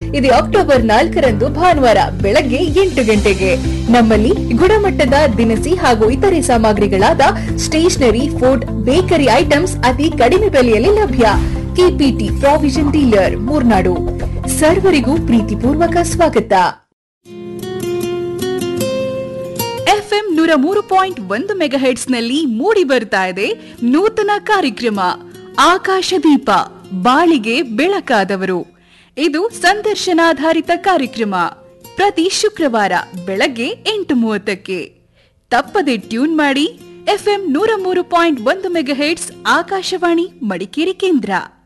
ಇದು ಅಕ್ಟೋಬರ್ ನಾಲ್ಕರಂದು ಭಾನುವಾರ ಬೆಳಗ್ಗೆ ಎಂಟು ಗಂಟೆಗೆ ನಮ್ಮಲ್ಲಿ ಗುಣಮಟ್ಟದ ದಿನಸಿ ಹಾಗೂ ಇತರೆ ಸಾಮಗ್ರಿಗಳಾದ ಸ್ಟೇಷನರಿ ಫುಡ್ ಬೇಕರಿ ಐಟಮ್ಸ್ ಅತಿ ಕಡಿಮೆ ಬೆಲೆಯಲ್ಲಿ ಲಭ್ಯ ಕೆಪಿಟಿ ಪ್ರಾವಿಷನ್ ಡೀಲರ್ ಮೂರ್ನಾಡು ಸರ್ವರಿಗೂ ಪ್ರೀತಿಪೂರ್ವಕ ಸ್ವಾಗತ ಎಫ್ಎಂ ನೂರ ಮೂರು ಪಾಯಿಂಟ್ ಒಂದು ಮೆಗಾಹೆಟ್ಸ್ ನಲ್ಲಿ ಮೂಡಿ ಬರ್ತಾ ಇದೆ ನೂತನ ಕಾರ್ಯಕ್ರಮ ಆಕಾಶದೀಪ ಬಾಳಿಗೆ ಬೆಳಕಾದವರು ಇದು ಸಂದರ್ಶನಾಧಾರಿತ ಕಾರ್ಯಕ್ರಮ ಪ್ರತಿ ಶುಕ್ರವಾರ ಬೆಳಗ್ಗೆ ಎಂಟು ಮೂವತ್ತಕ್ಕೆ ತಪ್ಪದೆ ಟ್ಯೂನ್ ಮಾಡಿ ಎಫ್ಎಂ ನೂರ ಮೂರು ಪಾಯಿಂಟ್ ಒಂದು ಮೆಗಾಹೆಟ್ಸ್ ಆಕಾಶವಾಣಿ ಮಡಿಕೇರಿ ಕೇಂದ್ರ